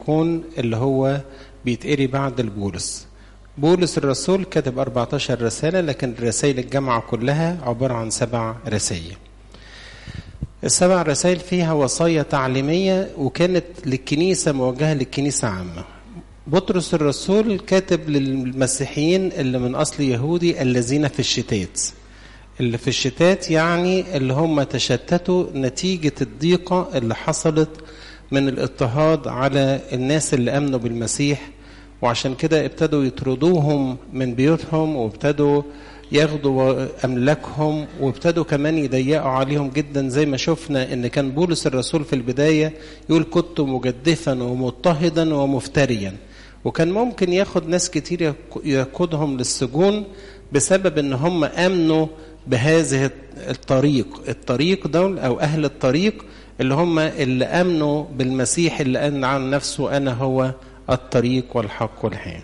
الكون اللي هو بيتقري بعد البولس بولس الرسول كتب 14 رسالة لكن رسائل الجامعة كلها عبارة عن سبع رسائل السبع رسائل فيها وصايا تعليمية وكانت للكنيسة موجهة للكنيسة عامة بطرس الرسول كاتب للمسيحيين اللي من أصل يهودي الذين في الشتات اللي في الشتات يعني اللي هم تشتتوا نتيجة الضيقة اللي حصلت من الاضطهاد على الناس اللي أمنوا بالمسيح وعشان كده ابتدوا يطردوهم من بيوتهم وابتدوا ياخدوا أملاكهم وابتدوا كمان يضيقوا عليهم جدا زي ما شفنا ان كان بولس الرسول في البداية يقول كنت مجدفا ومضطهدا ومفتريا وكان ممكن ياخد ناس كتير يقودهم للسجون بسبب ان هم امنوا بهذه الطريق الطريق دول او اهل الطريق اللي هم اللي امنوا بالمسيح اللي قال عن نفسه انا هو الطريق والحق والحياه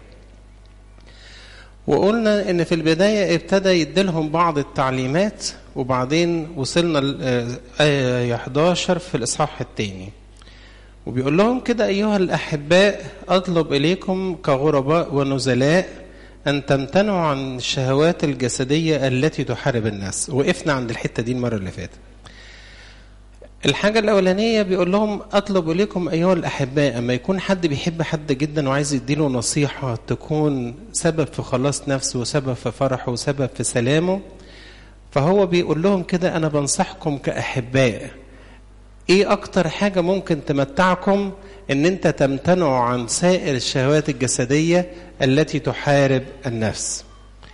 وقلنا ان في البدايه ابتدى يديلهم بعض التعليمات وبعدين وصلنا الايه 11 في الاصحاح الثاني وبيقول لهم كده ايها الاحباء اطلب اليكم كغرباء ونزلاء ان تمتنعوا عن الشهوات الجسديه التي تحارب الناس وقفنا عند الحته دي المره اللي فاتت الحاجة الأولانية بيقول لهم أطلب إليكم أيها الأحباء أما يكون حد بيحب حد جدا وعايز يديله نصيحة تكون سبب في خلاص نفسه وسبب في فرحه وسبب في سلامه فهو بيقول لهم كده أنا بنصحكم كأحباء إيه أكتر حاجة ممكن تمتعكم إن أنت تمتنعوا عن سائر الشهوات الجسدية التي تحارب النفس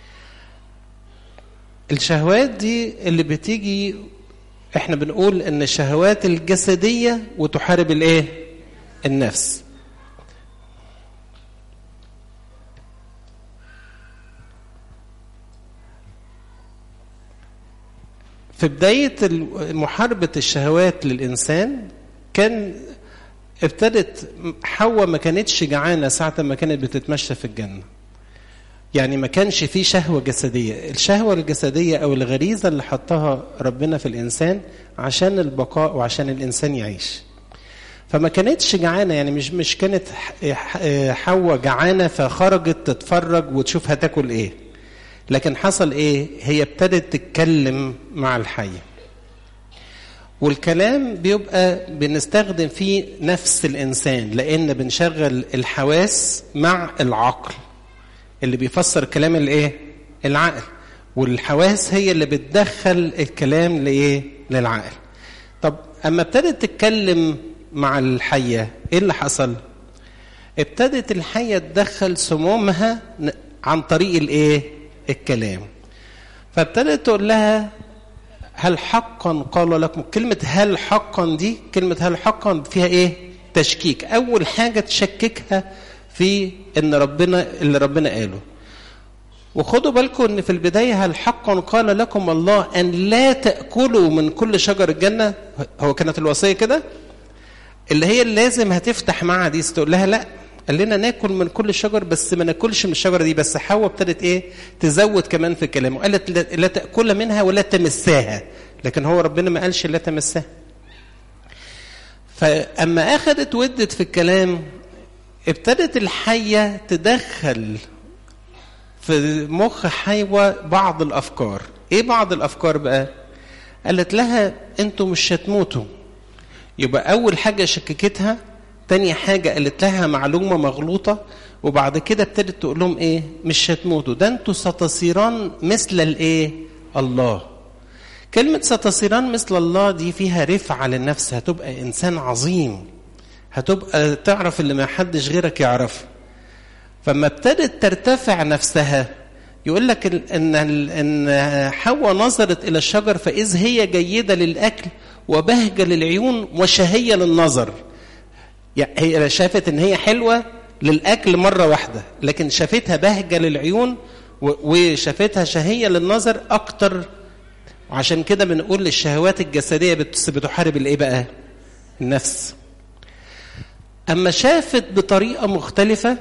الشهوات دي اللي بتيجي احنا بنقول ان الشهوات الجسدية وتحارب الايه النفس في بداية محاربة الشهوات للإنسان كان ابتدت حواء ما كانتش جعانة ساعة ما كانت بتتمشى في الجنة يعني ما كانش فيه شهوة جسدية الشهوة الجسدية أو الغريزة اللي حطها ربنا في الإنسان عشان البقاء وعشان الإنسان يعيش فما كانتش جعانة يعني مش مش كانت حواء جعانة فخرجت تتفرج وتشوف هتاكل إيه لكن حصل إيه هي ابتدت تتكلم مع الحية والكلام بيبقى بنستخدم فيه نفس الإنسان لأن بنشغل الحواس مع العقل اللي بيفسر كلام الايه العقل والحواس هي اللي بتدخل الكلام لايه للعقل طب اما ابتدت تتكلم مع الحيه ايه اللي حصل ابتدت الحيه تدخل سمومها عن طريق الايه الكلام فابتدت تقول لها هل حقا قال لكم كلمه هل حقا دي كلمه هل حقا فيها ايه تشكيك اول حاجه تشككها في ان ربنا اللي ربنا قاله وخدوا بالكم ان في البدايه هل حقا قال لكم الله ان لا تاكلوا من كل شجر الجنه هو كانت الوصيه كده اللي هي اللي لازم هتفتح معها دي تقول لها لا قال لنا ناكل من كل شجر بس ما ناكلش من الشجره دي بس حواء ابتدت ايه تزود كمان في كلامه قالت لا تاكل منها ولا تمساها لكن هو ربنا ما قالش لا تمساها فاما اخذت ودت في الكلام ابتدت الحية تدخل في مخ حيوة بعض الأفكار إيه بعض الأفكار بقى قالت لها أنتوا مش هتموتوا يبقى أول حاجة شككتها تاني حاجة قالت لها معلومة مغلوطة وبعد كده ابتدت تقول لهم إيه مش هتموتوا ده أنتوا ستصيران مثل الإيه الله كلمة ستصيران مثل الله دي فيها رفعة للنفس هتبقى إنسان عظيم هتبقى تعرف اللي ما حدش غيرك يعرفه فما ابتدت ترتفع نفسها يقول لك ان ان حواء نظرت الى الشجر فاذ هي جيده للاكل وبهجه للعيون وشهيه للنظر يعني هي شافت ان هي حلوه للاكل مره واحده لكن شافتها بهجه للعيون وشافتها شهيه للنظر اكتر وعشان كده بنقول الشهوات الجسديه بتحارب الايه بقى النفس أما شافت بطريقة مختلفة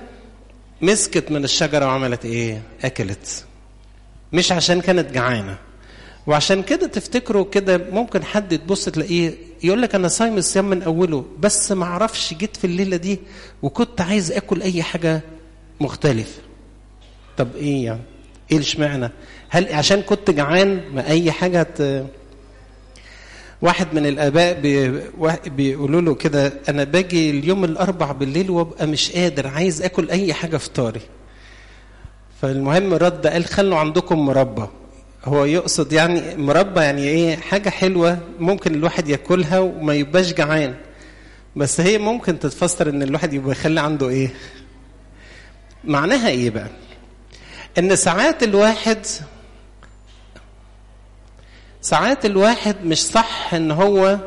مسكت من الشجرة وعملت إيه؟ أكلت. مش عشان كانت جعانة. وعشان كده تفتكروا كده ممكن حد تبص تلاقيه يقول لك انا صايم الصيام من اوله بس ما اعرفش جيت في الليله دي وكنت عايز اكل اي حاجه مختلفه طب ايه يعني ايه اشمعنى هل عشان كنت جعان ما اي حاجه ت... واحد من الاباء بي... بيقولوا له كده انا باجي اليوم الاربع بالليل وابقى مش قادر عايز اكل اي حاجه فطاري فالمهم رد قال خلوا عندكم مربى هو يقصد يعني مربى يعني ايه حاجه حلوه ممكن الواحد ياكلها وما يبقاش جعان بس هي ممكن تتفسر ان الواحد يبقى يخلي عنده ايه معناها ايه بقى ان ساعات الواحد ساعات الواحد مش صح ان هو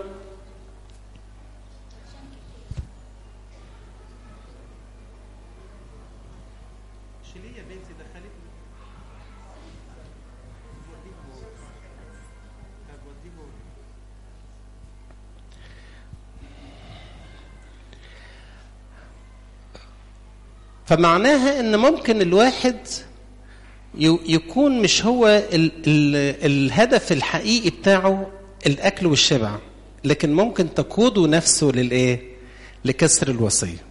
فمعناها ان ممكن الواحد يكون مش هو ال ال الهدف الحقيقي بتاعه الاكل والشبع لكن ممكن تقوده نفسه للايه لكسر الوصيه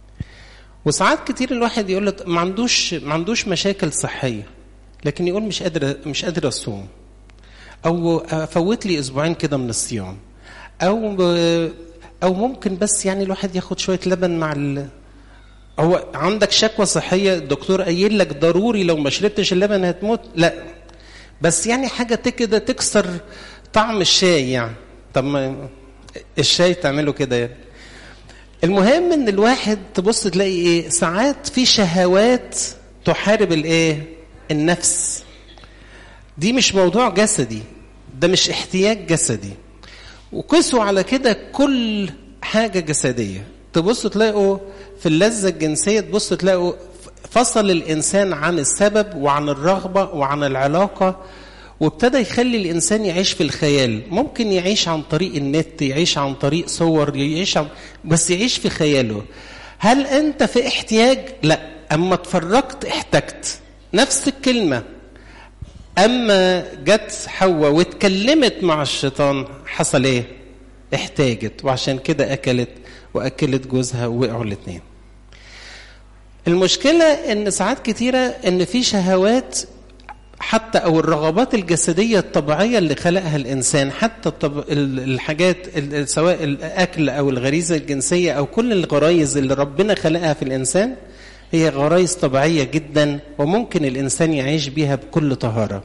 وساعات كتير الواحد يقول له ما عندوش ما عندوش مشاكل صحيه لكن يقول مش قادر مش قادر اصوم او افوت لي اسبوعين كده من الصيام او او ممكن بس يعني الواحد ياخد شويه لبن مع ال هو عندك شكوى صحية الدكتور قايل لك ضروري لو ما شربتش اللبن هتموت لا بس يعني حاجة كده تكسر طعم الشاي يعني طب ما الشاي تعمله كده يعني المهم ان الواحد تبص تلاقي ايه ساعات في شهوات تحارب الايه النفس دي مش موضوع جسدي ده مش احتياج جسدي وقسوا على كده كل حاجة جسدية تبص تلاقوا في اللذة الجنسية تبص تلاقوا فصل الإنسان عن السبب وعن الرغبة وعن العلاقة وابتدى يخلي الإنسان يعيش في الخيال ممكن يعيش عن طريق النت يعيش عن طريق صور يعيش عن بس يعيش في خياله هل أنت في احتياج؟ لا أما اتفرجت احتجت نفس الكلمة أما جت حواء واتكلمت مع الشيطان حصل إيه؟ احتاجت وعشان كده أكلت وأكلت جوزها ووقعوا الاثنين المشكلة إن ساعات كتيرة إن في شهوات حتى أو الرغبات الجسدية الطبيعية اللي خلقها الإنسان حتى الطب... الحاجات سواء الأكل أو الغريزة الجنسية أو كل الغرايز اللي ربنا خلقها في الإنسان هي غرايز طبيعية جدا وممكن الإنسان يعيش بيها بكل طهارة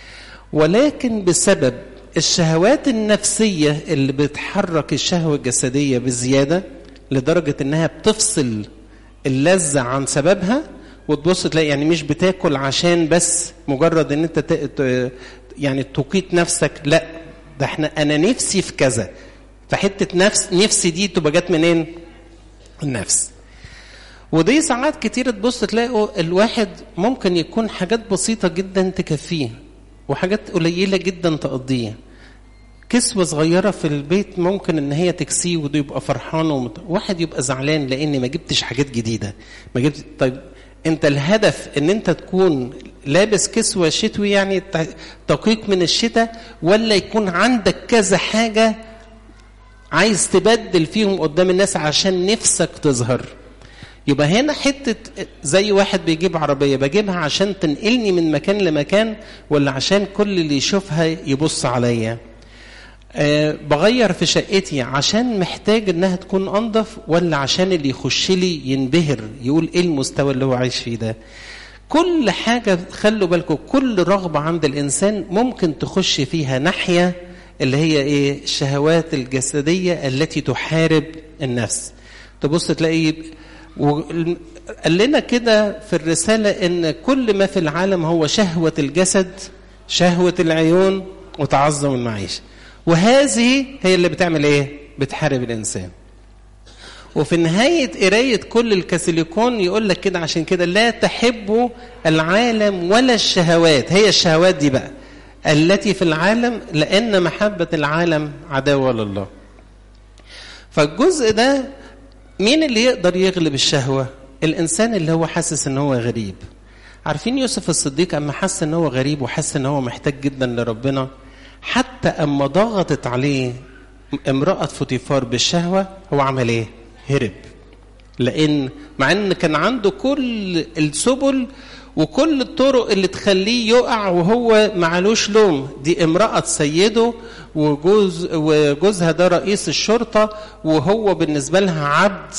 ولكن بسبب الشهوات النفسية اللي بتحرك الشهوة الجسدية بزيادة لدرجة إنها بتفصل اللذة عن سببها وتبص تلاقي يعني مش بتاكل عشان بس مجرد ان انت ت... يعني تقيت نفسك لا ده احنا انا نفسي في كذا فحته نفس نفسي دي تبقى جت منين؟ النفس. ودي ساعات كتير تبص تلاقوا الواحد ممكن يكون حاجات بسيطة جدا تكفيه وحاجات قليلة جدا تقضيه. كسوة صغيرة في البيت ممكن ان هي تكسيه وده يبقى فرحان ومت... واحد يبقى زعلان لان ما جبتش حاجات جديدة. ما جبت طيب انت الهدف ان انت تكون لابس كسوة شتوي يعني تقيك من الشتاء ولا يكون عندك كذا حاجة عايز تبدل فيهم قدام الناس عشان نفسك تظهر يبقى هنا حتة زي واحد بيجيب عربية بجيبها عشان تنقلني من مكان لمكان ولا عشان كل اللي يشوفها يبص عليا أه بغير في شقتي عشان محتاج انها تكون انضف ولا عشان اللي يخش لي ينبهر يقول ايه المستوى اللي هو عايش فيه ده كل حاجة خلوا بالكم كل رغبة عند الإنسان ممكن تخش فيها ناحية اللي هي إيه الشهوات الجسدية التي تحارب النفس تبص تلاقي قال لنا كده في الرسالة إن كل ما في العالم هو شهوة الجسد شهوة العيون وتعظم المعيشة وهذه هي اللي بتعمل ايه بتحارب الانسان وفي نهاية قراية كل الكاثوليكون يقول لك كده عشان كده لا تحبوا العالم ولا الشهوات هي الشهوات دي بقى التي في العالم لأن محبة العالم عداوة لله فالجزء ده مين اللي يقدر يغلب الشهوة الإنسان اللي هو حاسس ان هو غريب عارفين يوسف الصديق اما حس ان هو غريب وحس ان هو محتاج جدا لربنا حتى اما ضغطت عليه امرأة فوتيفار بالشهوة هو عمل ايه هرب لان مع ان كان عنده كل السبل وكل الطرق اللي تخليه يقع وهو معلوش لوم دي امرأة سيده وجوز وجوزها ده رئيس الشرطة وهو بالنسبة لها عبد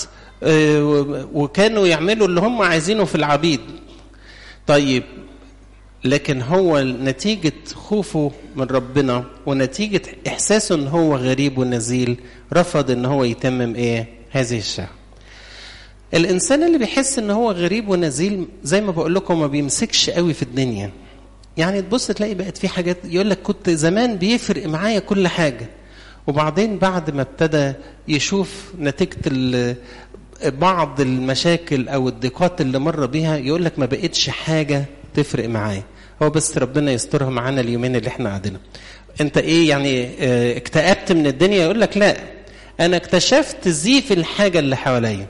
وكانوا يعملوا اللي هم عايزينه في العبيد طيب لكن هو نتيجة خوفه من ربنا ونتيجة إحساسه إن هو غريب ونزيل رفض إن هو يتمم إيه هذه الشهوة الإنسان اللي بيحس إن هو غريب ونزيل زي ما بقول لكم ما بيمسكش قوي في الدنيا يعني تبص تلاقي بقت في حاجات يقول لك كنت زمان بيفرق معايا كل حاجة وبعدين بعد ما ابتدى يشوف نتيجة بعض المشاكل او الضيقات اللي مر بيها يقول لك ما بقتش حاجه تفرق معايا هو بس ربنا يسترها معانا اليومين اللي احنا قاعدينهم انت ايه يعني اه اكتئبت من الدنيا يقول لك لا انا اكتشفت زيف الحاجه اللي حواليا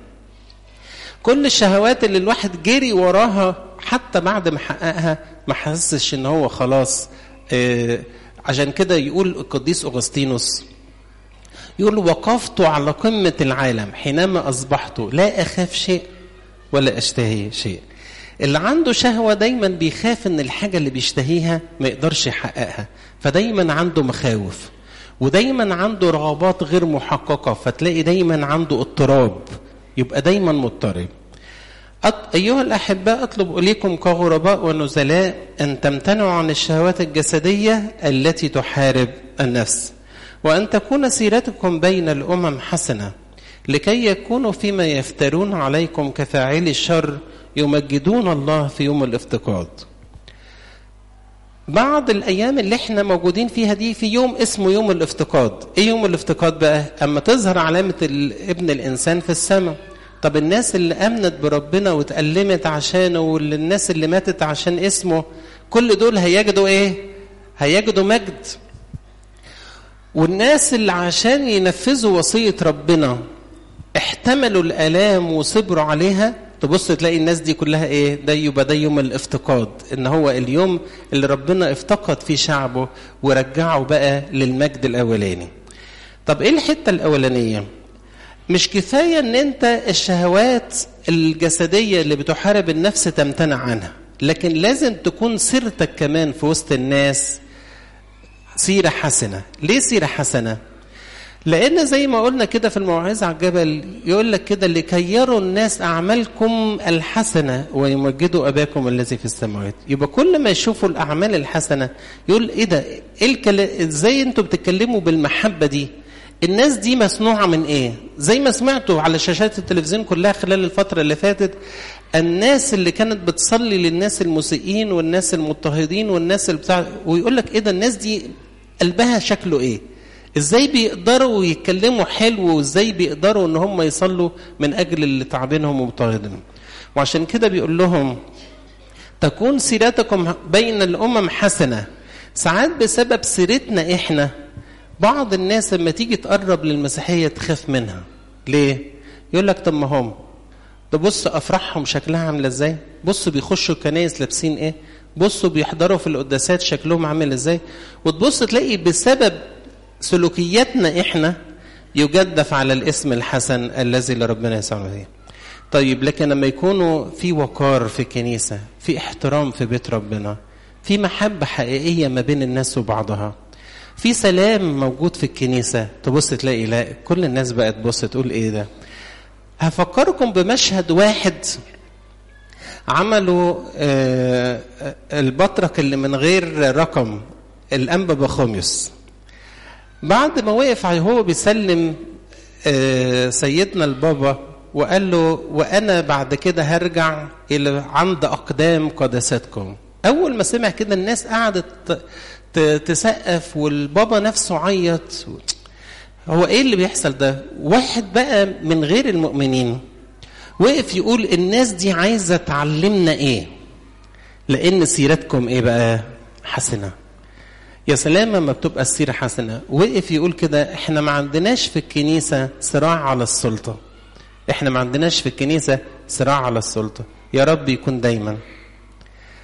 كل الشهوات اللي الواحد جري وراها حتى بعد ما حققها ما حسش ان هو خلاص اه عشان كده يقول القديس اغسطينوس يقول وقفت على قمة العالم حينما أصبحت لا أخاف شيء ولا أشتهي شيء اللي عنده شهوة دايما بيخاف ان الحاجة اللي بيشتهيها ما يقدرش يحققها فدايما عنده مخاوف ودايما عنده رغبات غير محققة فتلاقي دايما عنده اضطراب يبقى دايما مضطرب أيها الأحباء أطلب إليكم كغرباء ونزلاء أن تمتنعوا عن الشهوات الجسدية التي تحارب النفس وأن تكون سيرتكم بين الأمم حسنة لكي يكونوا فيما يفترون عليكم كفاعلي الشر يمجدون الله في يوم الافتقاد بعض الأيام اللي احنا موجودين فيها دي في يوم اسمه يوم الافتقاد ايه يوم الافتقاد بقى أما تظهر علامة ابن الإنسان في السماء طب الناس اللي أمنت بربنا واتألمت عشانه والناس اللي ماتت عشان اسمه كل دول هيجدوا ايه هيجدوا مجد والناس اللي عشان ينفذوا وصية ربنا احتملوا الآلام وصبروا عليها تبص تلاقي الناس دي كلها ايه ده يبقى ده يوم الافتقاد ان هو اليوم اللي ربنا افتقد فيه شعبه ورجعه بقى للمجد الاولاني طب ايه الحتة الاولانية مش كفاية ان انت الشهوات الجسدية اللي بتحارب النفس تمتنع عنها لكن لازم تكون سيرتك كمان في وسط الناس سيرة حسنة ليه سيرة حسنة لأن زي ما قلنا كده في الموعظة على الجبل يقول لك كده لكي يروا الناس أعمالكم الحسنة ويمجدوا أباكم الذي في السماوات يبقى كل ما يشوفوا الأعمال الحسنة يقول إيه ده إيه الكلا... إزاي أنتوا بتتكلموا بالمحبة دي الناس دي مصنوعة من إيه زي ما سمعتوا على شاشات التلفزيون كلها خلال الفترة اللي فاتت الناس اللي كانت بتصلي للناس المسيئين والناس المضطهدين والناس اللي بتاع ويقول لك ايه ده الناس دي قلبها شكله ايه ازاي بيقدروا يتكلموا حلو وازاي بيقدروا ان هم يصلوا من اجل اللي تعبينهم ومضطهدينهم وعشان كده بيقول لهم تكون سيرتكم بين الامم حسنه ساعات بسبب سيرتنا احنا بعض الناس لما تيجي تقرب للمسيحيه تخاف منها ليه يقول لك طب ما هم تبص افراحهم شكلها عامله ازاي بصوا بيخشوا الكنايس لابسين ايه بصوا بيحضروا في القداسات شكلهم عامل ازاي وتبص تلاقي بسبب سلوكياتنا احنا يجدف على الاسم الحسن الذي لربنا يسوع فيه طيب لكن لما يكونوا في وقار في الكنيسه في احترام في بيت ربنا في محبه حقيقيه ما بين الناس وبعضها في سلام موجود في الكنيسه تبص تلاقي لا كل الناس بقت تبص تقول ايه ده هفكركم بمشهد واحد عملوا البطرك اللي من غير رقم الأنبا بخوميوس بعد ما وقف هو بيسلم سيدنا البابا وقال له وأنا بعد كده هرجع إلى عند أقدام قداستكم أول ما سمع كده الناس قعدت تسقف والبابا نفسه عيط هو ايه اللي بيحصل ده واحد بقى من غير المؤمنين وقف يقول الناس دي عايزه تعلمنا ايه لان سيرتكم ايه بقى حسنه يا سلام لما بتبقى السيره حسنه وقف يقول كده احنا ما عندناش في الكنيسه صراع على السلطه احنا ما عندناش في الكنيسه صراع على السلطه يا رب يكون دايما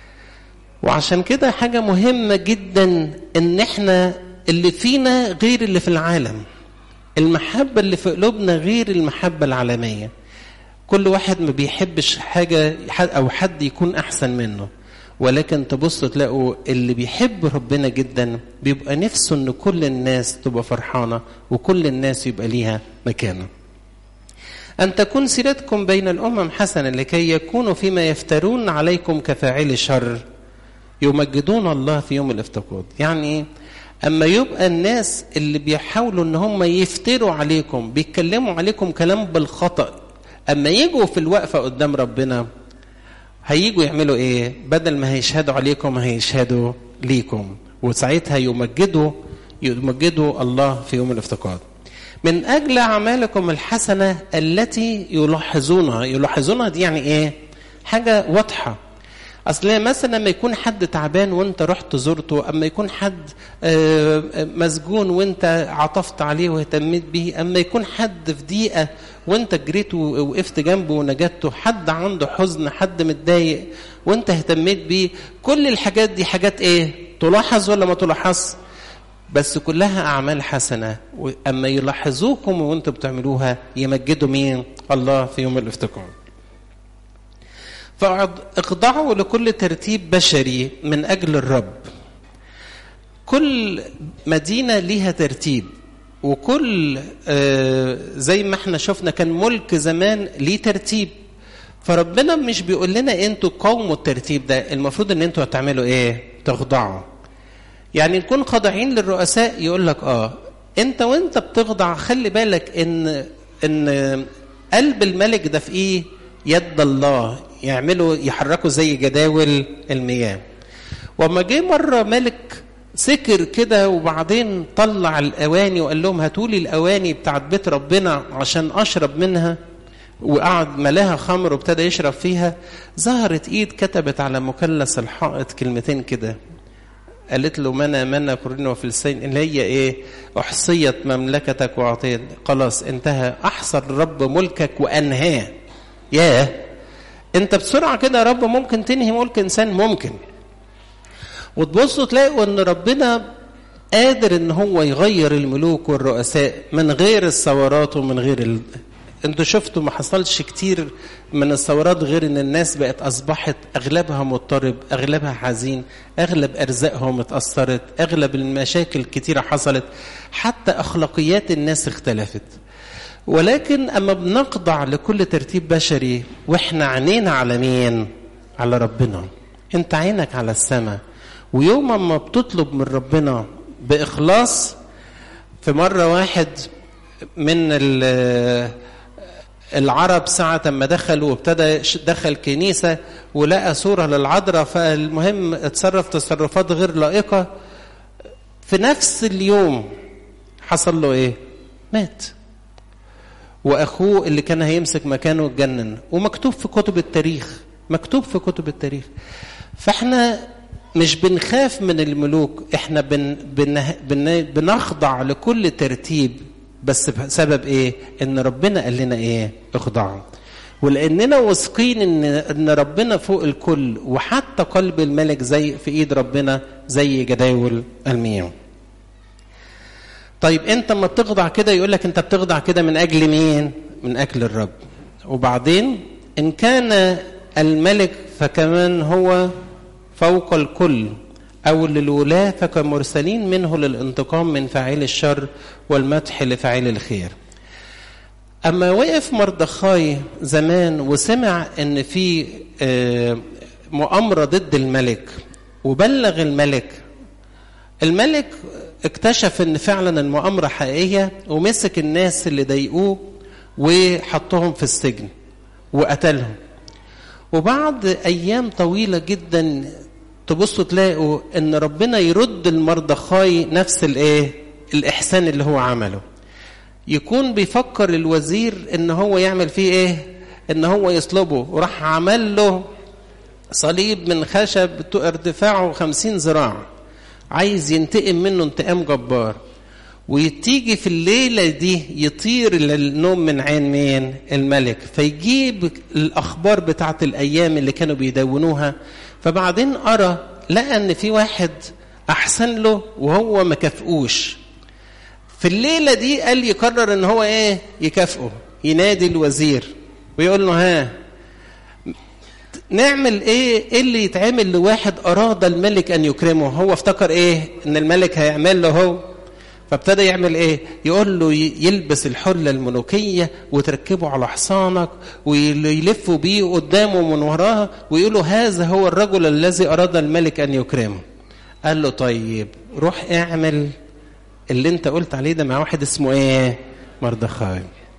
وعشان كده حاجة مهمة جدا ان احنا اللي فينا غير اللي في العالم المحبة اللي في قلوبنا غير المحبة العالمية كل واحد ما بيحبش حاجة أو حد يكون أحسن منه ولكن تبصوا تلاقوا اللي بيحب ربنا جدا بيبقى نفسه ان كل الناس تبقى فرحانة وكل الناس يبقى ليها مكانه أن تكون سيرتكم بين الأمم حسنة لكي يكونوا فيما يفترون عليكم كفاعل شر يمجدون الله في يوم الافتقاد يعني أما يبقى الناس اللي بيحاولوا أن هم يفتروا عليكم بيتكلموا عليكم كلام بالخطأ أما يجوا في الوقفة قدام ربنا هيجوا يعملوا إيه بدل ما هيشهدوا عليكم هيشهدوا ليكم وساعتها يمجدوا يمجدوا الله في يوم الافتقاد من أجل أعمالكم الحسنة التي يلاحظونها يلاحظونها دي يعني إيه حاجة واضحة اصل مثلا لما يكون حد تعبان وانت رحت زرته اما يكون حد مسجون وانت عطفت عليه واهتميت به اما يكون حد في ضيقه وانت جريت ووقفت جنبه ونجدته حد عنده حزن حد متضايق وانت اهتميت بيه كل الحاجات دي حاجات ايه تلاحظ ولا ما تلاحظ بس كلها اعمال حسنه اما يلاحظوكم وانتم بتعملوها يمجدوا مين الله في يوم الافتقار فاخضعوا لكل ترتيب بشري من اجل الرب كل مدينه ليها ترتيب وكل زي ما احنا شفنا كان ملك زمان ليه ترتيب فربنا مش بيقول لنا انتوا قوموا الترتيب ده المفروض ان انتوا هتعملوا ايه تخضعوا يعني نكون خاضعين للرؤساء يقول لك اه انت وانت بتخضع خلي بالك ان ان قلب الملك ده في ايه يد الله يعملوا يحركوا زي جداول المياه وما جه مره ملك سكر كده وبعدين طلع الاواني وقال لهم هاتوا لي الاواني بتاعت بيت ربنا عشان اشرب منها وقعد ملاها خمر وابتدى يشرب فيها ظهرت ايد كتبت على مثلث الحائط كلمتين كده قالت له منا منا كورين وفلسطين اللي هي ايه احصيت مملكتك واعطيت خلاص انتهى احصى الرب ملكك وانهاه ياه انت بسرعه كده يا رب ممكن تنهي ملك انسان ممكن وتبصوا تلاقوا ان ربنا قادر ان هو يغير الملوك والرؤساء من غير الثورات ومن غير ال... انتوا شفتوا ما حصلش كتير من الثورات غير ان الناس بقت اصبحت اغلبها مضطرب اغلبها حزين اغلب ارزاقهم اتاثرت اغلب المشاكل كتيره حصلت حتى اخلاقيات الناس اختلفت ولكن اما بنخضع لكل ترتيب بشري واحنا عينينا على مين على ربنا انت عينك على السماء ويوم ما بتطلب من ربنا باخلاص في مره واحد من العرب ساعة ما دخلوا وابتدى دخل كنيسة ولقى صورة للعذراء فالمهم اتصرف تصرفات غير لائقة في نفس اليوم حصل له ايه؟ مات واخوه اللي كان هيمسك مكانه اتجنن ومكتوب في كتب التاريخ مكتوب في كتب التاريخ فاحنا مش بنخاف من الملوك احنا بن بن بن بنخضع لكل ترتيب بس بسبب ايه ان ربنا قال لنا ايه اخضعوا ولاننا واثقين ان ان ربنا فوق الكل وحتى قلب الملك زي في ايد ربنا زي جداول المياه طيب انت ما بتخضع كده يقول لك انت بتخضع كده من اجل مين من اجل الرب وبعدين ان كان الملك فكمان هو فوق الكل أو للولاة فكمرسلين منه للانتقام من فاعل الشر والمدح لفاعل الخير أما وقف مردخاي زمان وسمع أن في مؤامرة ضد الملك وبلغ الملك الملك اكتشف ان فعلا المؤامرة حقيقية ومسك الناس اللي ضايقوه وحطهم في السجن وقتلهم وبعد ايام طويلة جدا تبصوا تلاقوا ان ربنا يرد المردخاي نفس الايه الاحسان اللي هو عمله يكون بيفكر الوزير ان هو يعمل فيه ايه ان هو يصلبه وراح عمل له صليب من خشب ارتفاعه خمسين ذراع عايز ينتقم منه انتقام جبار وتيجي في الليلة دي يطير النوم من عين مين الملك فيجيب الأخبار بتاعت الأيام اللي كانوا بيدونوها فبعدين أرى لقى ان في واحد احسن له وهو ما كافئوش في الليله دي قال يقرر ان هو ايه يكافئه ينادي الوزير ويقول له ها نعمل ايه ايه اللي يتعمل لواحد اراد الملك ان يكرمه هو افتكر ايه ان الملك هيعمل له هو فابتدى يعمل ايه يقول له يلبس الحله الملوكيه وتركبه على حصانك ويلفوا بيه قدامه من وراه ويقولوا هذا هو الرجل الذي اراد الملك ان يكرمه قال له طيب روح اعمل اللي انت قلت عليه ده مع واحد اسمه ايه مردخاي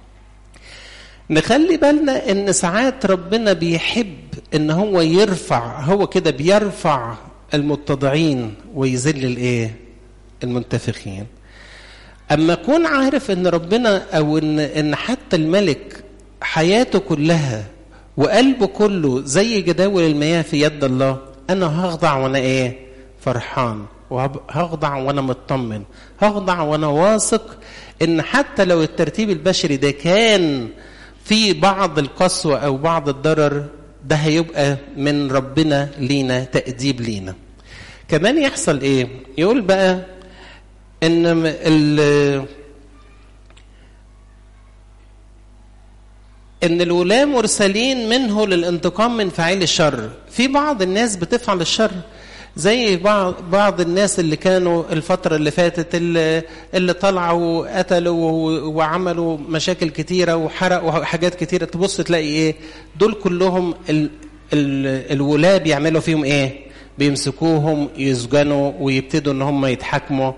نخلي بالنا ان ساعات ربنا بيحب ان هو يرفع هو كده بيرفع المتضعين ويذل الايه المنتفخين اما اكون عارف ان ربنا او ان ان حتى الملك حياته كلها وقلبه كله زي جداول المياه في يد الله انا هخضع وانا ايه فرحان وهخضع وانا مطمن هخضع وانا واثق ان حتى لو الترتيب البشري ده كان في بعض القسوة او بعض الضرر ده هيبقى من ربنا لينا تأديب لينا كمان يحصل ايه يقول بقى ان ال ان الولاة مرسلين منه للانتقام من فاعل الشر في بعض الناس بتفعل الشر زي بعض بعض الناس اللي كانوا الفترة اللي فاتت اللي, اللي طلعوا وقتلوا وعملوا مشاكل كتيرة وحرقوا حاجات كتيرة تبص تلاقي ايه دول كلهم ال ال الولاة بيعملوا فيهم ايه بيمسكوهم يسجنوا ويبتدوا ان هم يتحاكموا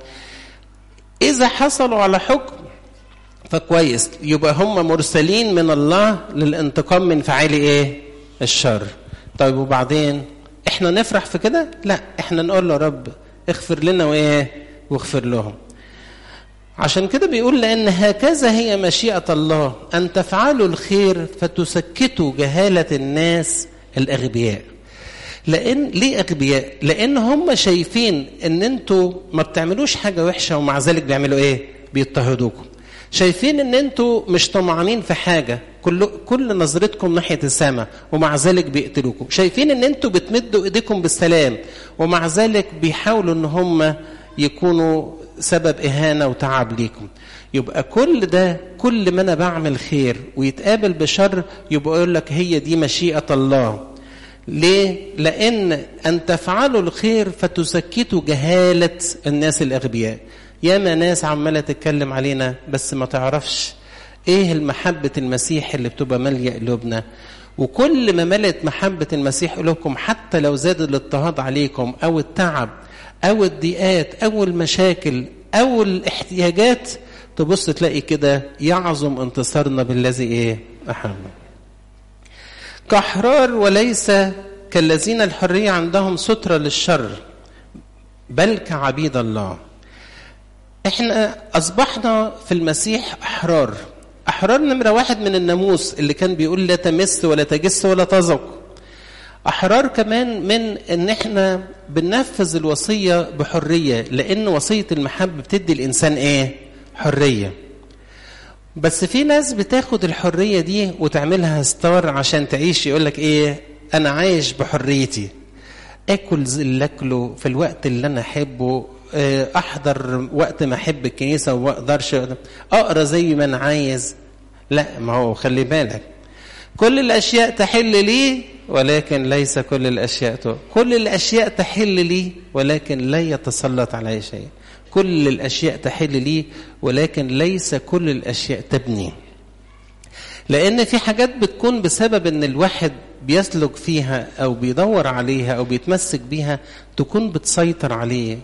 اذا حصلوا على حكم فكويس يبقى هم مرسلين من الله للانتقام من فاعلي ايه الشر طيب وبعدين احنا نفرح في كده لا احنا نقول له رب اغفر لنا وايه واغفر لهم عشان كده بيقول لان هكذا هي مشيئه الله ان تفعلوا الخير فتسكتوا جهاله الناس الاغبياء لان ليه اغبياء لان هم شايفين ان انتوا ما بتعملوش حاجه وحشه ومع ذلك بيعملوا ايه بيضطهدوكم شايفين ان انتوا مش طمعانين في حاجه كل كل نظرتكم ناحيه السماء ومع ذلك بيقتلوكم شايفين ان انتوا بتمدوا ايديكم بالسلام ومع ذلك بيحاولوا ان هم يكونوا سبب اهانه وتعب ليكم يبقى كل ده كل ما انا بعمل خير ويتقابل بشر يبقى يقول لك هي دي مشيئه الله ليه لان ان تفعلوا الخير فتسكتوا جهاله الناس الاغبياء ياما ناس عماله تتكلم علينا بس ما تعرفش ايه المحبه المسيح اللي بتبقى ماليه قلوبنا وكل ما ملت محبه المسيح قلوبكم حتى لو زاد الاضطهاد عليكم او التعب او الضيقات او المشاكل او الاحتياجات تبص تلاقي كده يعظم انتصارنا بالذي ايه احبنا كاحرار وليس كالذين الحريه عندهم ستره للشر بل كعبيد الله احنا اصبحنا في المسيح احرار احرار نمره واحد من الناموس اللي كان بيقول لا تمس ولا تجس ولا تذق احرار كمان من ان احنا بننفذ الوصيه بحريه لان وصيه المحبه بتدي الانسان ايه حريه بس في ناس بتاخد الحريه دي وتعملها ستار عشان تعيش يقول لك ايه انا عايش بحريتي اكل اللي اكله في الوقت اللي انا احبه احضر وقت ما احب الكنيسه وما اقدرش اقرا زي ما انا عايز لا ما هو خلي بالك كل الاشياء تحل لي ولكن ليس كل الاشياء تو. كل الاشياء تحل لي ولكن لا يتسلط علي شيء كل الاشياء تحل لي ولكن ليس كل الاشياء تبني لان في حاجات بتكون بسبب ان الواحد بيسلك فيها او بيدور عليها او بيتمسك بيها تكون بتسيطر عليه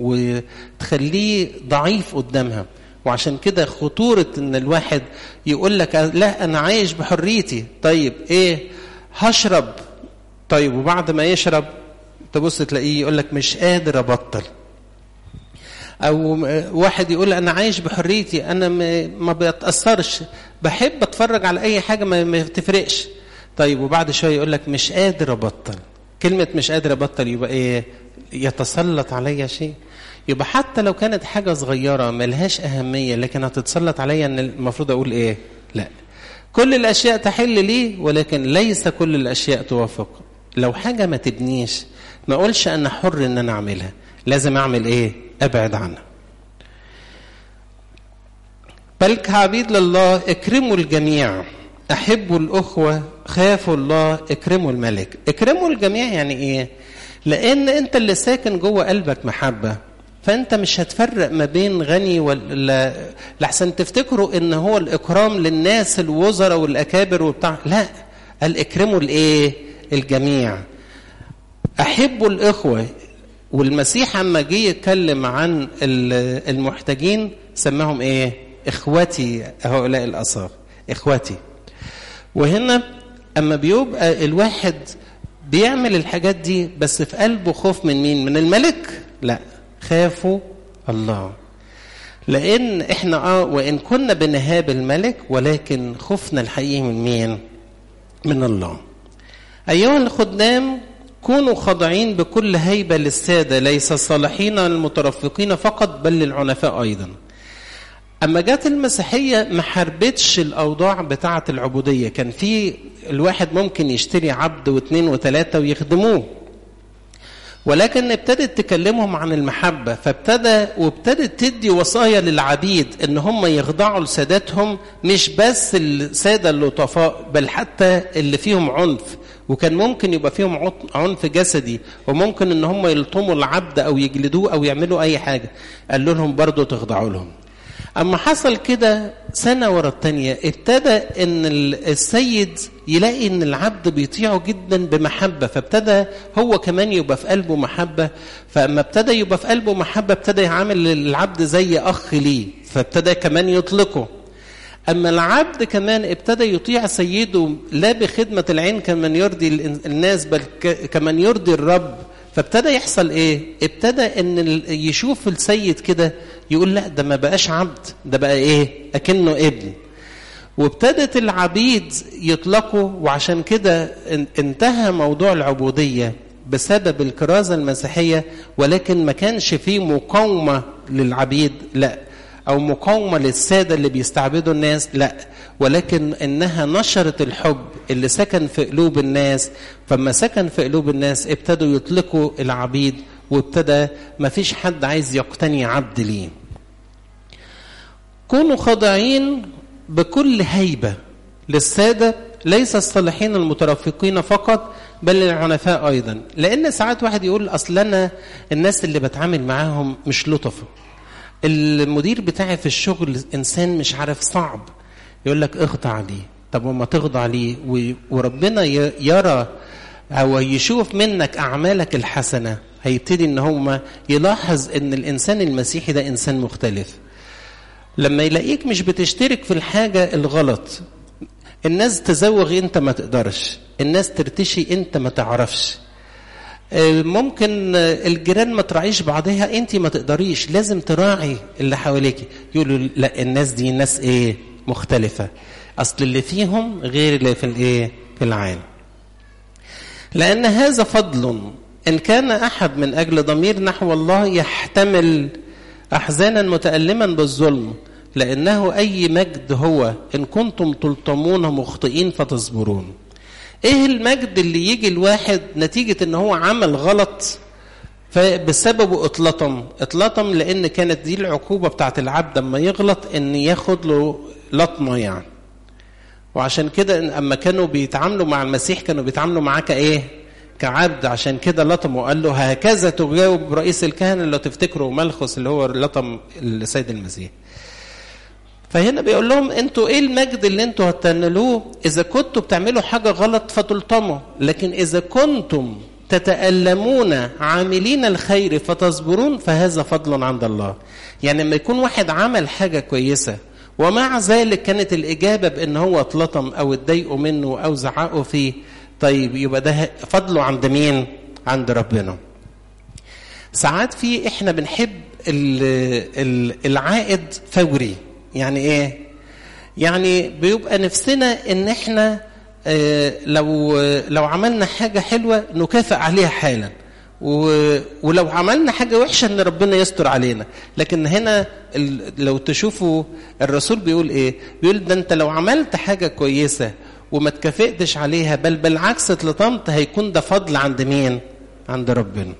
وتخليه ضعيف قدامها وعشان كده خطورة ان الواحد يقول لك لا انا عايش بحريتي طيب ايه هشرب طيب وبعد ما يشرب تبص تلاقيه يقول لك مش قادر ابطل او واحد يقول انا عايش بحريتي انا ما بتاثرش بحب اتفرج على اي حاجه ما تفرقش طيب وبعد شويه يقول لك مش قادر ابطل كلمه مش قادر ابطل يبقى ايه يتسلط عليا شيء يبقى حتى لو كانت حاجه صغيره ملهاش اهميه لكن هتتسلط عليا ان المفروض اقول ايه لا كل الاشياء تحل لي ولكن ليس كل الاشياء توافق لو حاجه ما تبنيش ما اقولش انا حر ان انا اعملها لازم اعمل ايه ابعد عنها بل كعبيد لله اكرموا الجميع احبوا الاخوه خافوا الله اكرموا الملك اكرموا الجميع يعني ايه لان انت اللي ساكن جوه قلبك محبه فانت مش هتفرق ما بين غني ولا لحسن تفتكروا ان هو الاكرام للناس الوزراء والاكابر وبتاع لا قال اكرموا الايه الجميع احبوا الاخوه والمسيح اما جه يتكلم عن المحتاجين سماهم ايه اخوتي هؤلاء الاصاغ اخوتي وهنا اما بيبقى الواحد بيعمل الحاجات دي بس في قلبه خوف من مين من الملك لا خافوا الله لان احنا اه وان كنا بنهاب الملك ولكن خوفنا الحقيقي من مين من الله ايها الخدام كونوا خاضعين بكل هيبه للساده ليس الصالحين المترفقين فقط بل للعنفاء ايضا اما جت المسيحيه ما حاربتش الاوضاع بتاعه العبوديه كان في الواحد ممكن يشتري عبد واثنين وثلاثه ويخدموه ولكن ابتدت تكلمهم عن المحبة فابتدى وابتدت تدي وصايا للعبيد ان هم يخضعوا لسادتهم مش بس السادة اللطفاء بل حتى اللي فيهم عنف وكان ممكن يبقى فيهم عنف جسدي وممكن ان هم يلطموا العبد او يجلدوه او يعملوا اي حاجة قال لهم برضو تخضعوا لهم اما حصل كده سنة ورا التانية ابتدى ان السيد يلاقي ان العبد بيطيعه جدا بمحبة فابتدى هو كمان يبقى في قلبه محبة فاما ابتدى يبقى في قلبه محبة ابتدى يعامل العبد زي اخ ليه فابتدى كمان يطلقه اما العبد كمان ابتدى يطيع سيده لا بخدمة العين كمن يرضي الناس بل كمن يرضي الرب فابتدى يحصل ايه ابتدى ان يشوف السيد كده يقول لا ده ما بقاش عبد ده بقى ايه اكنه ابن وابتدت العبيد يطلقوا وعشان كده انتهى موضوع العبودية بسبب الكرازة المسيحية ولكن ما كانش فيه مقاومة للعبيد لا أو مقاومة للسادة اللي بيستعبدوا الناس لا ولكن إنها نشرت الحب اللي سكن في قلوب الناس فما سكن في قلوب الناس ابتدوا يطلقوا العبيد وابتدى ما فيش حد عايز يقتني عبد ليه كونوا خاضعين بكل هيبة للسادة ليس الصالحين المترفقين فقط بل العنفاء أيضا لأن ساعات واحد يقول أصل أنا الناس اللي بتعامل معاهم مش لطفة المدير بتاعي في الشغل إنسان مش عارف صعب يقول لك اخضع ليه طب وما تخضع ليه وربنا يرى أو يشوف منك أعمالك الحسنة هيبتدي ان هو يلاحظ ان الانسان المسيحي ده انسان مختلف لما يلاقيك مش بتشترك في الحاجة الغلط الناس تزوغ انت ما تقدرش الناس ترتشي انت ما تعرفش ممكن الجيران ما تراعيش بعضها انت ما تقدريش لازم تراعي اللي حواليك يقولوا لا الناس دي ناس ايه مختلفة اصل اللي فيهم غير اللي في الايه في العالم لان هذا فضل إن كان أحد من أجل ضمير نحو الله يحتمل أحزانا متألما بالظلم لأنه أي مجد هو إن كنتم تلطمون مخطئين فتصبرون إيه المجد اللي يجي الواحد نتيجة إن هو عمل غلط فبسببه اتلطم اتلطم لأن كانت دي العقوبة بتاعت العبد لما يغلط إن ياخد له لطمة يعني وعشان كده أما كانوا بيتعاملوا مع المسيح كانوا بيتعاملوا معاه كإيه كعبد عشان كده لطمه وقال له هكذا تجاوب رئيس الكهنة لو تفتكروا ملخص اللي هو لطم السيد المسيح فهنا بيقول لهم انتوا ايه المجد اللي انتوا هتنالوه اذا كنتوا بتعملوا حاجة غلط فتلطموا لكن اذا كنتم تتألمون عاملين الخير فتصبرون فهذا فضل عند الله يعني لما يكون واحد عمل حاجة كويسة ومع ذلك كانت الإجابة بأن هو اتلطم أو اتضايقوا منه أو زعقوا فيه طيب يبقى ده فضله عند مين؟ عند ربنا. ساعات في احنا بنحب العائد فوري، يعني ايه؟ يعني بيبقى نفسنا ان احنا لو لو عملنا حاجه حلوه نكافئ عليها حالا. ولو عملنا حاجة وحشة ان ربنا يستر علينا لكن هنا لو تشوفوا الرسول بيقول ايه بيقول ده انت لو عملت حاجة كويسة وما تكافئتش عليها بل بالعكس اتلطمت هيكون ده فضل عند مين عند ربنا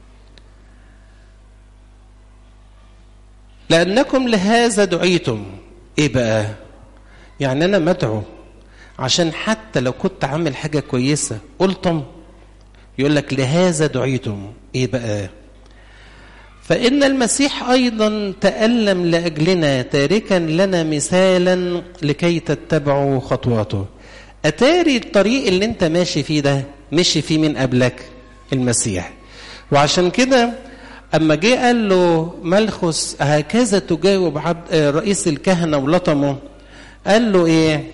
لأنكم لهذا دعيتم إيه بقى يعني أنا مدعو عشان حتى لو كنت عامل حاجة كويسة قلتم يقول لك لهذا دعيتم إيه بقى فإن المسيح أيضا تألم لأجلنا تاركا لنا مثالا لكي تتبعوا خطواته أتاري الطريق اللي أنت ماشي فيه ده مشي فيه من قبلك المسيح وعشان كده أما جه قال له ملخص هكذا تجاوب عبد رئيس الكهنة ولطمه قال له إيه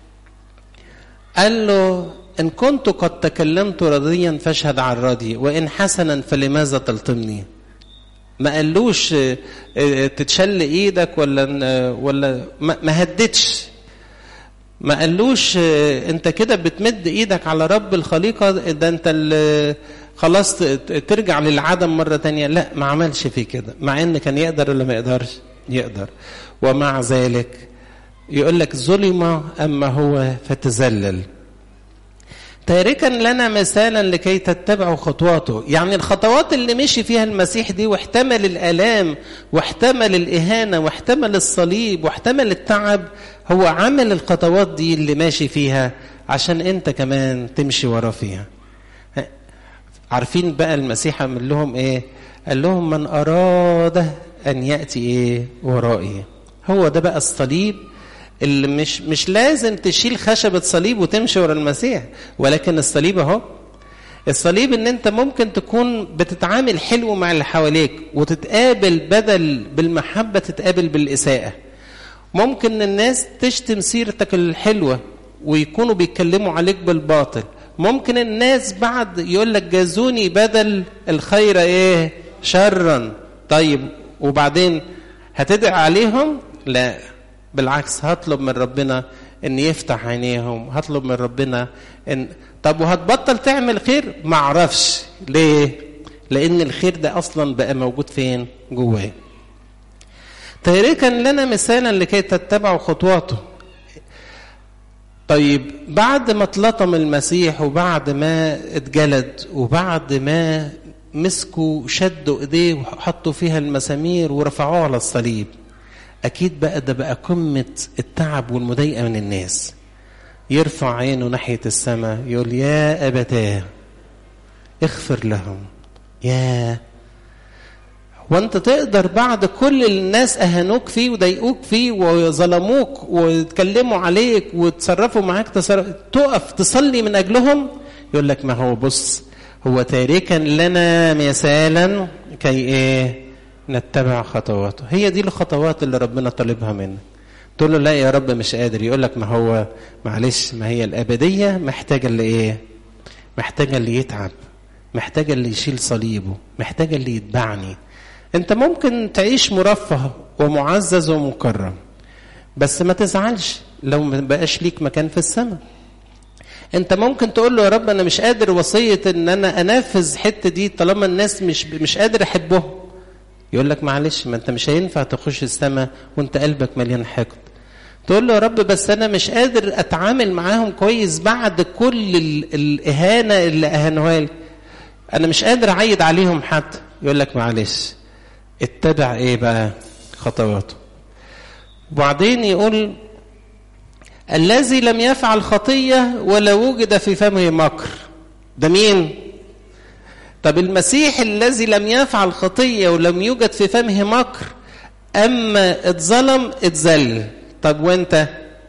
قال له إن كنت قد تكلمت رضيا فاشهد عن راضي وإن حسنا فلماذا تلطمني ما قالوش تتشل ايدك ولا ولا ما هدتش ما قالوش انت كده بتمد ايدك على رب الخليقه ده انت خلاص ترجع للعدم مره تانية لا ما عملش في كده مع ان كان يقدر ولا ما يقدرش يقدر ومع ذلك يقول لك ظلم اما هو فتذلل تاركا لنا مثالا لكي تتبعوا خطواته يعني الخطوات اللي مشي فيها المسيح دي واحتمل الالام واحتمل الاهانه واحتمل الصليب واحتمل التعب هو عمل الخطوات دي اللي ماشي فيها عشان انت كمان تمشي ورا فيها عارفين بقى المسيح عمل لهم ايه قال لهم من اراد ان ياتي ايه ورائي هو ده بقى الصليب اللي مش مش لازم تشيل خشبة صليب وتمشي ورا المسيح ولكن الصليب اهو الصليب ان انت ممكن تكون بتتعامل حلو مع اللي حواليك وتتقابل بدل بالمحبة تتقابل بالإساءة ممكن الناس تشتم سيرتك الحلوة ويكونوا بيتكلموا عليك بالباطل ممكن الناس بعد يقول لك جازوني بدل الخير ايه شرا طيب وبعدين هتدعي عليهم لا بالعكس هطلب من ربنا ان يفتح عينيهم هطلب من ربنا ان طب وهتبطل تعمل خير ما اعرفش ليه لان الخير ده اصلا بقى موجود فين جواه تاركا لنا مثالا لكي تتبعوا خطواته طيب بعد ما اتلطم المسيح وبعد ما اتجلد وبعد ما مسكوا شدوا ايديه وحطوا فيها المسامير ورفعوه على الصليب اكيد بقى ده بقى قمه التعب والمضايقه من الناس يرفع عينه ناحيه السماء يقول يا ابتاه اغفر لهم يا وانت تقدر بعد كل الناس اهانوك فيه وضايقوك فيه وظلموك واتكلموا عليك وتصرفوا معاك تصرف تقف تصلي من اجلهم يقول لك ما هو بص هو تاركا لنا مثالا كي ايه نتبع خطواته هي دي الخطوات اللي ربنا طالبها منك تقول له لا يا رب مش قادر يقول لك ما هو معلش ما هي الابديه محتاجه اللي ايه محتاجه اللي يتعب محتاجه اللي يشيل صليبه محتاجه اللي يتبعني انت ممكن تعيش مرفه ومعزز ومكرم بس ما تزعلش لو ما بقاش ليك مكان في السماء انت ممكن تقول له يا رب انا مش قادر وصيه ان انا انفذ حته دي طالما الناس مش مش قادر احبهم يقول لك معلش ما انت مش هينفع تخش السماء وانت قلبك مليان حقد تقول له يا رب بس انا مش قادر اتعامل معاهم كويس بعد كل الاهانه اللي اهانوها لي انا مش قادر اعيد عليهم حتى يقول لك معلش اتبع ايه بقى خطواته وبعدين يقول الذي لم يفعل خطيه ولا وجد في فمه مكر ده مين طب المسيح الذي لم يفعل خطيه ولم يوجد في فمه مكر اما اتظلم اتذل طب وانت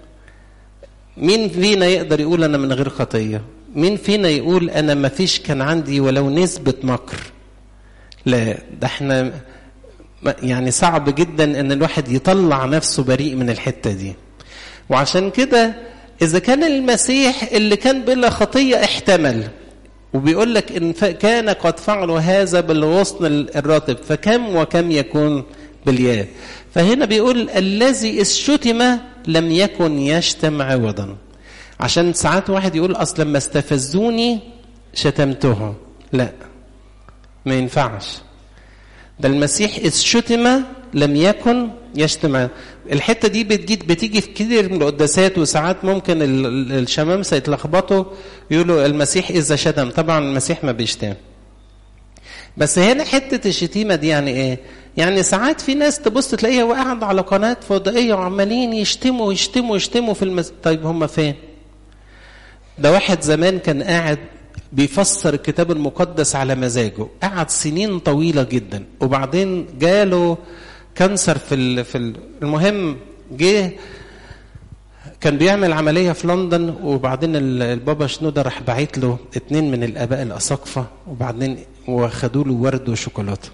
مين فينا يقدر يقول انا من غير خطيه مين فينا يقول انا ما فيش كان عندي ولو نسبه مكر لا ده احنا يعني صعب جدا ان الواحد يطلع نفسه بريء من الحته دي وعشان كده اذا كان المسيح اللي كان بلا خطيه احتمل وبيقول لك ان كان قد فعلوا هذا بالغصن الراتب فكم وكم يكون بالياء فهنا بيقول الذي اذ شتم لم يكن يشتم عوضا عشان ساعات واحد يقول اصلا لما استفزوني شتمتهم لا ما ينفعش ده المسيح اذ شتم لم يكن يشتم الحته دي بتجي بتيجي في كتير من القداسات وساعات ممكن الشمامسه يتلخبطوا يقولوا المسيح اذا شتم طبعا المسيح ما بيشتم بس هنا حته الشتيمه دي يعني ايه يعني ساعات في ناس تبص تلاقيها وقاعد على قناه فضائيه وعمالين يشتموا يشتموا يشتموا في المس... طيب هم فين ده واحد زمان كان قاعد بيفسر الكتاب المقدس على مزاجه قعد سنين طويلة جدا وبعدين جاله كانسر في ال... في ال... المهم جه كان بيعمل عملية في لندن وبعدين البابا شنودة راح باعت له اتنين من الآباء الأساقفة وبعدين واخدوا له ورد وشوكولاتة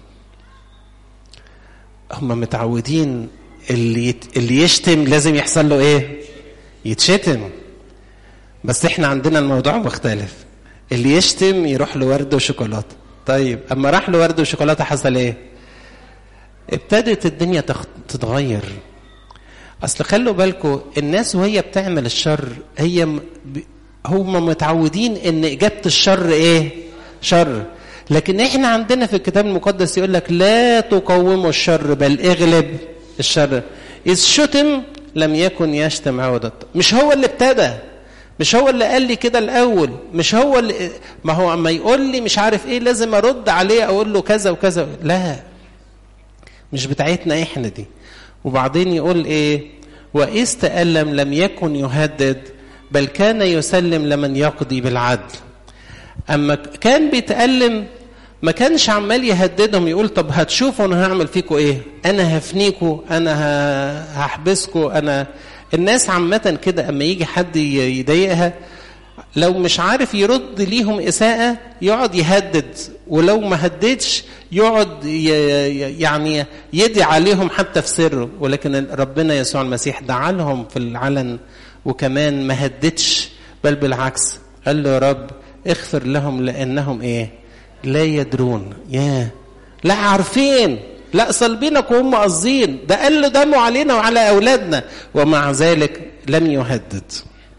هم متعودين اللي يت... اللي يشتم لازم يحصل له ايه؟ يتشتم بس احنا عندنا الموضوع مختلف اللي يشتم يروح له ورد وشوكولاته طيب اما راح له ورد وشوكولاته حصل ايه ابتدت الدنيا تخ... تتغير اصل خلوا بالكم الناس وهي بتعمل الشر هي م... ب... هم متعودين ان اجابه الشر ايه شر لكن احنا عندنا في الكتاب المقدس يقول لك لا تقوموا الشر بل اغلب الشر اذ شتم لم يكن يشتم عودا مش هو اللي ابتدى مش هو اللي قال لي كده الاول مش هو اللي ما هو اما يقول لي مش عارف ايه لازم ارد عليه اقول له كذا وكذا لا مش بتاعتنا احنا دي وبعدين يقول ايه واذ تالم لم يكن يهدد بل كان يسلم لمن يقضي بالعدل اما كان بيتالم ما كانش عمال يهددهم يقول طب هتشوفوا انا هعمل فيكم ايه انا هفنيكوا انا هحبسكوا انا الناس عامة كده اما يجي حد يضايقها لو مش عارف يرد ليهم إساءة يقعد يهدد ولو ما هددش يقعد يعني يدي عليهم حتى في سره ولكن ربنا يسوع المسيح دعا لهم في العلن وكمان ما هددش بل بالعكس قال له يا رب اغفر لهم لأنهم ايه لا يدرون يا لا عارفين لا صلبينك وهم قاصدين ده قال له دموا علينا وعلى اولادنا ومع ذلك لم يهدد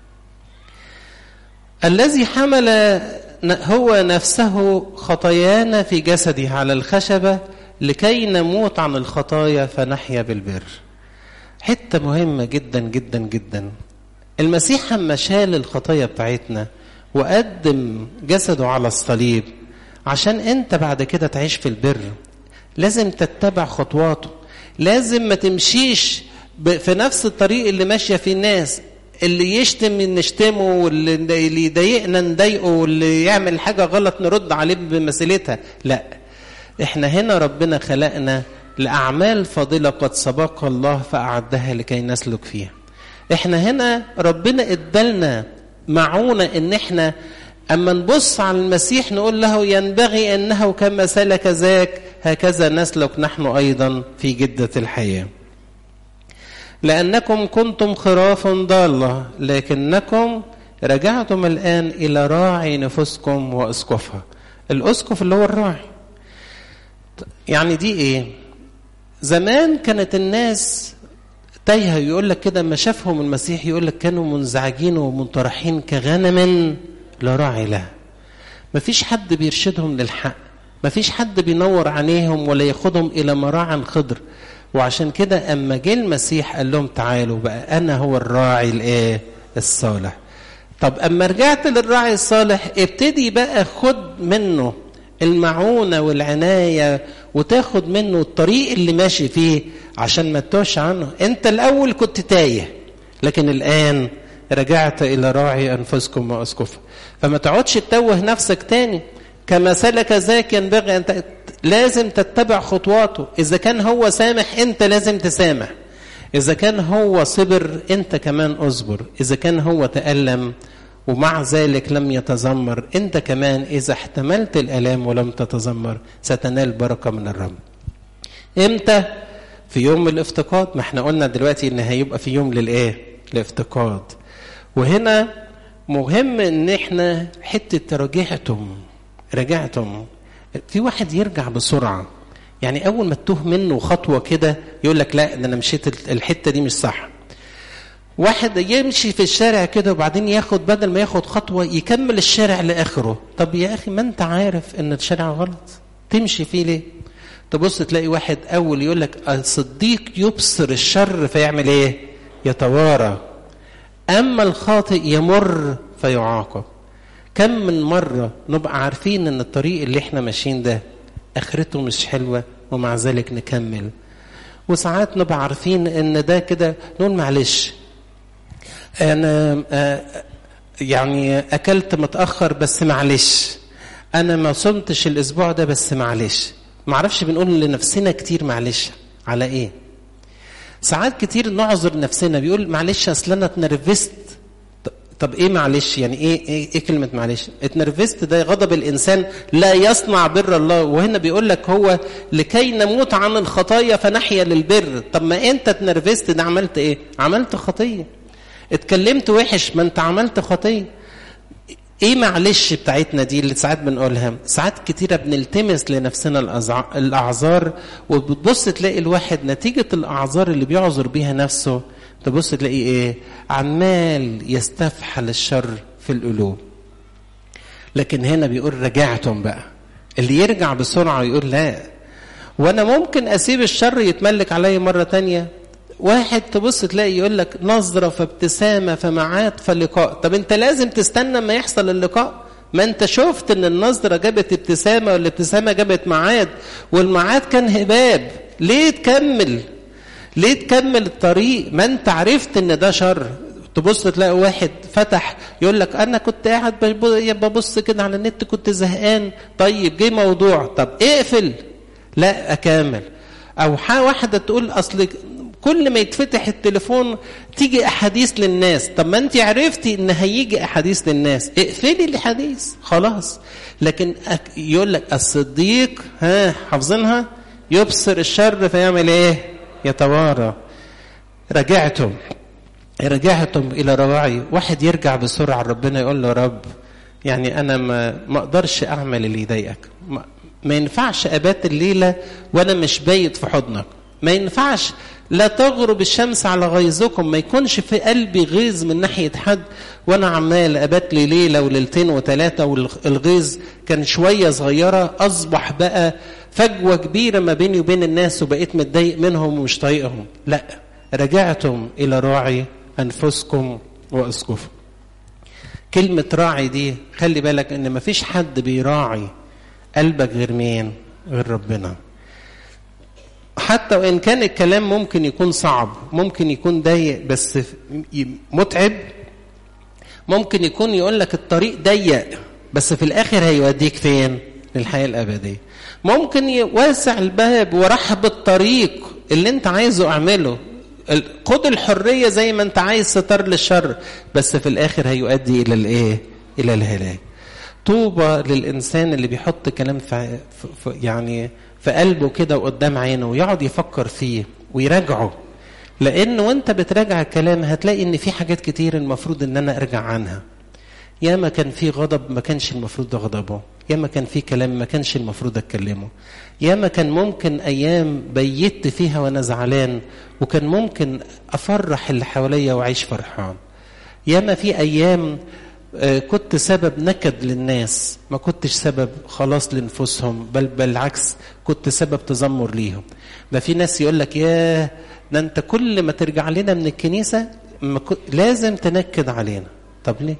الذي حمل هو نفسه خطايانا في جسده على الخشبه لكي نموت عن الخطايا فنحيا بالبر حته مهمه جدا جدا جدا المسيح لما شال الخطايا بتاعتنا وقدم جسده على الصليب عشان انت بعد كده تعيش في البر لازم تتبع خطواته لازم ما تمشيش في نفس الطريق اللي ماشيه فيه الناس اللي يشتم نشتمه واللي يضايقنا نضايقه واللي يعمل حاجه غلط نرد عليه بمثلتها لا احنا هنا ربنا خلقنا لاعمال فاضله قد سبق الله فاعدها لكي نسلك فيها احنا هنا ربنا ادالنا معونه ان احنا اما نبص على المسيح نقول له ينبغي انه كما سلك ذاك هكذا نسلك نحن ايضا في جده الحياه لانكم كنتم خراف ضاله لكنكم رجعتم الان الى راعي نفوسكم واسقفها الاسقف اللي هو الراعي يعني دي ايه زمان كانت الناس تايهه يقول لك كده ما شافهم المسيح يقول لك كانوا منزعجين ومنطرحين كغنم لا راعي لها مفيش حد بيرشدهم للحق مفيش حد بينور عينيهم ولا ياخدهم الى مراعى خضر وعشان كده اما جه المسيح قال لهم تعالوا بقى انا هو الراعي الايه الصالح طب اما رجعت للراعي الصالح ابتدي بقى خد منه المعونه والعنايه وتاخد منه الطريق اللي ماشي فيه عشان ما تتوهش عنه انت الاول كنت تايه لكن الان رجعت الى راعي انفسكم واسقفها فما تقعدش تتوه نفسك تاني كما سلك ذاك ينبغي ان لازم تتبع خطواته اذا كان هو سامح انت لازم تسامح اذا كان هو صبر انت كمان اصبر اذا كان هو تالم ومع ذلك لم يتذمر انت كمان اذا احتملت الالام ولم تتذمر ستنال بركه من الرب امتى في يوم الافتقاد ما احنا قلنا دلوقتي ان هيبقى في يوم للايه الافتقاد وهنا مهم ان احنا حته رجعتم رجعتم في واحد يرجع بسرعه يعني اول ما تتوه منه خطوه كده يقول لك لا ده انا مشيت الحته دي مش صح واحد يمشي في الشارع كده وبعدين ياخد بدل ما ياخد خطوه يكمل الشارع لاخره طب يا اخي ما انت عارف ان الشارع غلط تمشي فيه ليه تبص تلاقي واحد اول يقول لك الصديق يبصر الشر فيعمل ايه يتوارى اما الخاطئ يمر فيعاقب كم من مره نبقى عارفين ان الطريق اللي احنا ماشيين ده اخرته مش حلوه ومع ذلك نكمل وساعات نبقى عارفين ان ده كده نقول معلش انا يعني اكلت متاخر بس معلش انا ما صمتش الاسبوع ده بس معلش ما اعرفش بنقول لنفسنا كتير معلش على ايه ساعات كتير نعذر نفسنا بيقول معلش اصل انا اتنرفزت طب ايه معلش يعني ايه ايه, إيه كلمه معلش اتنرفزت ده غضب الانسان لا يصنع بر الله وهنا بيقول لك هو لكي نموت عن الخطايا فنحيا للبر طب ما انت اتنرفزت ده عملت ايه عملت خطيه اتكلمت وحش ما انت عملت خطيه ايه معلش بتاعتنا دي اللي ساعات بنقولها ساعات كتيره بنلتمس لنفسنا الاعذار وبتبص تلاقي الواحد نتيجه الاعذار اللي بيعذر بيها نفسه تبص تلاقي ايه عمال يستفحل الشر في القلوب لكن هنا بيقول رجعتم بقى اللي يرجع بسرعه ويقول لا وانا ممكن اسيب الشر يتملك عليا مره تانية واحد تبص تلاقي يقول لك نظرة فابتسامة فمعاد فلقاء طب انت لازم تستنى ما يحصل اللقاء ما انت شفت ان النظرة جابت ابتسامة والابتسامة جابت معاد والمعاد كان هباب ليه تكمل ليه تكمل الطريق ما انت عرفت ان ده شر تبص تلاقي واحد فتح يقول لك انا كنت قاعد ببص كده على النت كنت زهقان طيب جه موضوع طب اقفل لا اكمل او واحده تقول اصل كل ما يتفتح التليفون تيجي احاديث للناس طب ما انت عرفتي ان هيجي احاديث للناس اقفلي الحديث خلاص لكن يقول لك الصديق ها حافظينها يبصر الشر فيعمل ايه يتوارى رجعتم رجعتم الى رواعي واحد يرجع بسرعه ربنا يقول له رب يعني انا ما ما اقدرش اعمل اللي يضايقك ما, ما ينفعش ابات الليله وانا مش بايت في حضنك ما ينفعش لا تغرب الشمس على غيظكم ما يكونش في قلبي غيظ من ناحية حد وأنا عمال أبات لي ليلة وليلتين وثلاثة والغيظ كان شوية صغيرة أصبح بقى فجوة كبيرة ما بيني وبين الناس وبقيت متضايق منهم ومش طايقهم لا رجعتم إلى راعي أنفسكم وأسقفكم كلمة راعي دي خلي بالك إن مفيش حد بيراعي قلبك غير مين غير ربنا حتى وان كان الكلام ممكن يكون صعب ممكن يكون ضيق بس متعب ممكن يكون يقول لك الطريق ضيق بس في الاخر هيوديك فين للحياه الابديه ممكن يوسع الباب ورحب الطريق اللي انت عايزه اعمله خد الحريه زي ما انت عايز ستار للشر بس في الاخر هيؤدي الى الايه الى الهلاك طوبى للانسان اللي بيحط كلام في يعني في قلبه كده وقدام عينه ويقعد يفكر فيه ويراجعه لان وانت بتراجع الكلام هتلاقي ان في حاجات كتير المفروض ان انا ارجع عنها ياما كان في غضب ما كانش المفروض اغضبه ياما كان في كلام ما كانش المفروض اتكلمه ياما كان ممكن ايام بيت فيها وانا زعلان وكان ممكن افرح اللي حواليا واعيش فرحان ياما في ايام كنت سبب نكد للناس ما كنتش سبب خلاص لنفوسهم بل بالعكس كنت سبب تذمر ليهم ده في ناس يقول لك يا ده انت كل ما ترجع لنا من الكنيسه لازم تنكد علينا طب ليه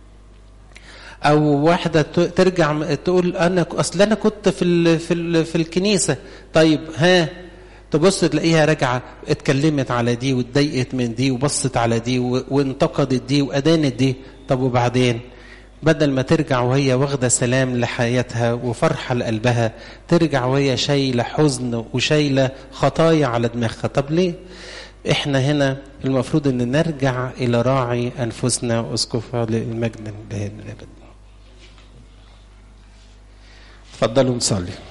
او واحده ترجع تقول انا اصل انا كنت في ال في ال في الكنيسه طيب ها تبص تلاقيها راجعه اتكلمت على دي واتضايقت من دي وبصت على دي وانتقدت دي وادانت دي طب وبعدين بدل ما ترجع وهي واخده سلام لحياتها وفرحه لقلبها ترجع وهي شايله حزن وشايله خطايا على دماغها طب ليه احنا هنا المفروض ان نرجع الى راعي انفسنا واسقفها للمجد الابد تفضلوا نصلي